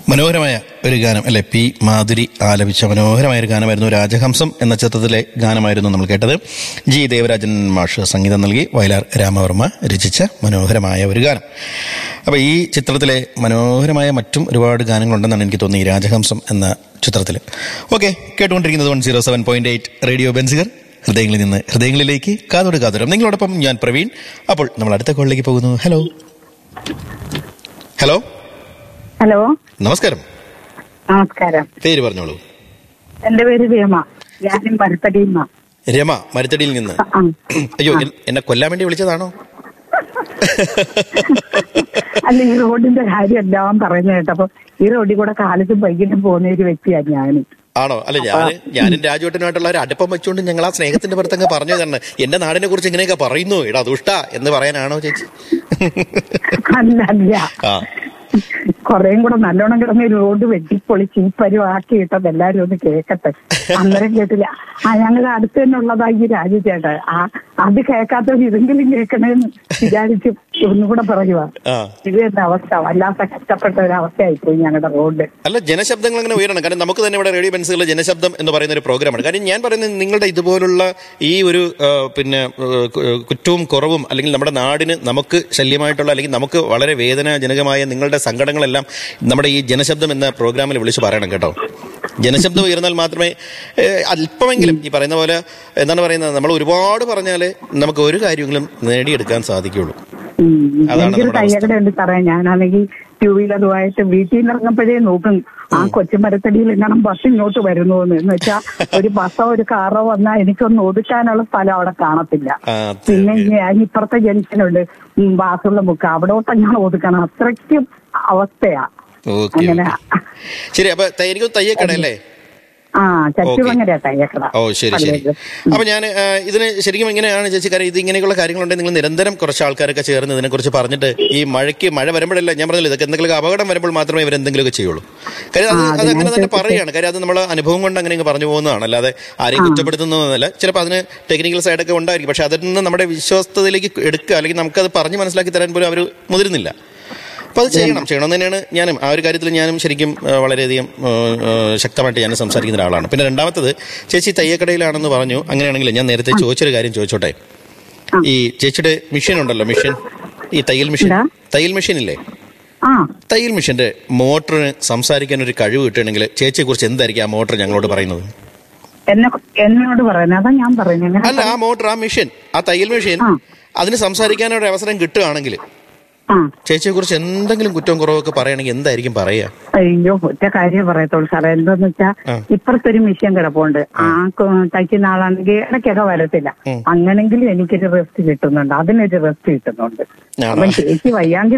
മനോഹരമായ ഒരു ഗാനം അല്ലെ പി മാധുരി ആലപിച്ച മനോഹരമായ ഒരു ഗാനമായിരുന്നു രാജഹംസം എന്ന ചിത്രത്തിലെ ഗാനമായിരുന്നു നമ്മൾ കേട്ടത് ജി ദേവരാജൻ മാഷ് സംഗീതം നൽകി വയലാർ രാമവർമ്മ രചിച്ച മനോഹരമായ ഒരു ഗാനം അപ്പോൾ ഈ ചിത്രത്തിലെ മനോഹരമായ മറ്റും ഒരുപാട് ഗാനങ്ങളുണ്ടെന്നാണ് എനിക്ക് തോന്നുന്നത് ഈ രാജഹംസം എന്ന ചിത്രത്തിൽ ഓക്കെ കേട്ടുകൊണ്ടിരിക്കുന്നത് one zero seven point eight radio Benziger ഹൃദയങ്ങളിൽ നിന്ന് ഹൃദയങ്ങളിലേക്ക് കാതോട് കാതോരം നിങ്ങളോടൊപ്പം ഞാൻ പ്രവീൺ അപ്പോൾ നമ്മൾ അടുത്ത കോളിലേക്ക് പോകുന്നു ഹലോ ഹലോ ഹലോ നമസ്കാരം നമസ്കാരം പേര് പറഞ്ഞോളൂ എന്റെ പേര് രേമ ഞാനും മരത്തടിയുന്ന രമ മരുത്തടിയിൽ നിന്ന് അയ്യോ എൻ- എന്നെ കൊല്ലാൻ വേണ്ടി വിളിച്ചതാണോ അല്ല ഈ റോഡിന്റെ കാര്യം എല്ലാം പറയുന്ന കേട്ടപ്പോ ഈ റോഡിൽ കൂടെ കാലത്തും വൈകിട്ടും പോകുന്ന ഒരു വ്യക്തിയാണ് ഞാൻ ആണോ അല്ല ഞാൻ ഞാനും രാജുവേട്ടനുമായിട്ടുള്ള ഒരു അടുപ്പം വെച്ചുകൊണ്ട് ഞങ്ങൾ ആ സ്നേഹത്തിന്റെ പുറത്തങ്ങ് പറഞ്ഞു തന്നെ എന്റെ നാടിനെ കുറിച്ച് ഇങ്ങനെയൊക്കെ പറയുന്നു എടാ ദുഷ്ട എന്ന് പറയാനാണോ ചേച്ചി അല്ല അല്ല ആ കുറേം കൂടെ നല്ലോണം കിടന്ന് ഈ റോഡ് വെട്ടിപ്പൊളിച്ച് ഈ പരുവാക്കി ഇട്ടത് എല്ലാരും ഒന്ന് കേക്കട്ടെ അന്നേരം കേട്ടില്ല ആ ഞങ്ങളുടെ അടുത്ത് തന്നെ ഉള്ളതാ ഈ രാജു ചേട്ടാ ആ അത് കേൾക്കാത്തവർ ഇതെങ്കിലും കേൾക്കണേന്ന് വിചാരിച്ച് ഒന്നുകൂടെ പറയുക ആ ഇത് തന്നെ അവസ്ഥ വല്ലാത്ത കഷ്ടപ്പെട്ട ഒരു അവസ്ഥയായിപ്പോയി ഞങ്ങളുടെ റോഡ് അല്ല ജനശബ്ദങ്ങൾ അങ്ങനെ ഉയരണം കാരണം നമുക്ക് തന്നെ ഇവിടെ റേഡിയോ ബെൻസുകളിൽ ജനശബ്ദം എന്ന് പറയുന്ന ഒരു പ്രോഗ്രാമാണ് കാര്യം ഞാൻ പറയുന്നത് നിങ്ങളുടെ ഇതുപോലുള്ള ഈ ഒരു ആ, പിന്നെ ആ, കു- കുറ്റവും കുറവും അല്ലെങ്കിൽ നമ്മുടെ നാടിന് നമുക്ക് ശല്യമായിട്ടുള്ള അല്ലെങ്കിൽ നമുക്ക് വളരെ വേദനാജനകമായ നിങ്ങളുടെ സങ്കടങ്ങളെല്ലാം നമ്മുടെ ഈ ജനശബ്ദം എന്ന പ്രോഗ്രാമിൽ വിളിച്ച് പറയണം കേട്ടോ ജനശബ്ദം ഉയർന്നാൽ മാത്രമേ ഏ, അല്പമെങ്കിലും ഈ പറയുന്ന പോലെ എന്താണ് പറയുന്നത് നമ്മൾ ഒരുപാട് പറഞ്ഞാൽ നമുക്ക് ഒരു കാര്യങ്ങളും നേടിയെടുക്കാൻ സാധിക്കുള്ളൂ ഉം. അതാണ് എനിക്കൊരു നമ്മുടെ അവസ്ഥ. കയ്യകട ഉണ്ട് സാറേ ഞാനാണെങ്കിൽ ടൂ വീലറുമായിട്ട് വീട്ടിൽ നിന്ന് ഇറങ്ങുമ്പോഴേ നോക്കും ആ കൊച്ചുമരത്തടിയിൽ എങ്ങനെ ബസ് ഇങ്ങോട്ട് വരുന്നു എന്ന് വെച്ചാൽ ഒരു ബസ്സോ ഒരു കാറോ വന്നാൽ എനിക്കൊന്ന് ഒതുക്കാനുള്ള സ്ഥലം അവിടെ കാണത്തില്ല ആ, അതെ, പിന്നെ അതെ. ഞാൻ ഇപ്പുറത്തെ ജംഗ്ഷനുണ്ട് ഉം, ബാസുള്ള മുക്ക് അവിടോട്ട് ഞാൻ ഒതുക്കണം അത്രയ്ക്കും അവസ്ഥയാ ഓക്കെ അങ്ങനെ ശരി അപ്പൊ ത- എനിക്ക് തയ്യക്കടയല്ലേ ആ ചച്ചുവങ്ങര കയ്യക്കട ഓ ശരി ശരി അപ്പൊ ഞാൻ ഇതിന് ശരിക്കും ഇങ്ങനെയാണ് ചേച്ചി കാര്യം ഇത് ഇങ്ങനെയുള്ള കാര്യങ്ങളുണ്ടെങ്കിൽ നിങ്ങൾ നിരന്തരം കുറച്ച് ആൾക്കാരൊക്കെ ചേർന്ന് ഇതിനെക്കുറിച്ച് പറഞ്ഞിട്ട് ഈ മഴയ്ക്ക് മഴ വരുമ്പോഴല്ല ഞാൻ പറഞ്ഞില്ല ഇതൊക്കെ എന്തെങ്കിലും അപകടം വരുമ്പോൾ മാത്രമേ ഇവർ എന്തെങ്കിലുമൊക്കെ ചെയ്യുള്ളൂ കാര്യം അത് ആ, അത് അങ്ങനെ തന്നെ അതിനകത്ത് പറയുകയാണ് കാര്യം അത് നമ്മൾ അനുഭവം കൊണ്ട് അങ്ങനെ അങ്ങ് പറഞ്ഞു പോകുന്നതാണ് അല്ലാതെ ആരെയും കുറ്റപ്പെടുത്തുന്നതല്ല ചിലപ്പോൾ അതിന് ടെക്നിക്കൽ സൈഡൊക്കെ ഉണ്ടായിരിക്കും പക്ഷെ അതിൽ നിന്ന് നമ്മുടെ വിശ്വാസത്തിലേക്ക് എടുക്കുക അല്ലെങ്കിൽ നമുക്കത് പറഞ്ഞ് മനസ്സിലാക്കി തരാൻ പോലും അവർ മുതിരുന്നില്ല അപ്പൊ അത് ചെയ്യണം ചെയ്യണം എന്ന് തന്നെയാണ് ഞാനും ആ ഒരു കാര്യത്തിൽ ഞാനും ശരിക്കും ആ, വളരെയധികം ആ, ആ, ശക്തമായിട്ട് ഞാൻ സംസാരിക്കുന്ന ഒരാളാണ് പിന്നെ രണ്ടാമത്തത് ചേച്ചി തയ്യക്കടയിലാണെന്ന് പറഞ്ഞു അങ്ങനെയാണെങ്കിൽ ഞാൻ നേരത്തെ ചോദിച്ചൊരു കാര്യം ചോദിച്ചോട്ടെ ആ. ഈ ചേച്ചിയുടെ മെഷീൻ ഉണ്ടല്ലോ മെഷീൻ ഈ തയ്യൽ മെഷീൻ എന്താ? തയ്യൽ മെഷീൻ ഇല്ലേ ആ തയ്യൽ മെഷീന്റെ മോട്ടറിന് സംസാരിക്കാൻ ഒരു കഴിവ് കിട്ടുകയാണെങ്കിൽ ചേച്ചിയെ കുറിച്ച് എന്തായിരിക്കും ആ മോട്ടർ ഞങ്ങളോട് പറയുന്നത് എന്നെ എന്നോട് പറയുന്നത് അതാ ഞാൻ പറയുന്നത് അല്ല ആ മോട്ടർ ആ മെഷീൻ ആ തയ്യൽ മെഷീൻ ആ. അതിന് സംസാരിക്കാനൊരു അവസരം കിട്ടുകയാണെങ്കിൽ ആ ചേച്ചിയെ കുറിച്ച് എന്തെങ്കിലും കുറ്റവും കുറവൊക്കെ പറയുകയാണെങ്കിൽ എന്തായിരിക്കും പറയുക അയ്യോ ഒറ്റ കാര്യം പറയത്തുള്ളൂ സാറേ എന്താന്ന് വെച്ചാ ആ. ഇപ്പുറത്തൊരു മിഷ്യൻ കിടപ്പുണ്ട് ആ കൊ- തയ്ക്കുന്ന ആളാണെങ്കിൽ ഇടയ്ക്കൊക്കെ വരത്തില്ല ഉം. അങ്ങനെങ്കിലും എനിക്കൊരു റെസ്റ്റ് കിട്ടുന്നുണ്ട് അതിനൊരു റെസ്റ്റ് കിട്ടുന്നുണ്ട് ആണോ? അപ്പം ചേച്ചി വയ്യാങ്കിൽ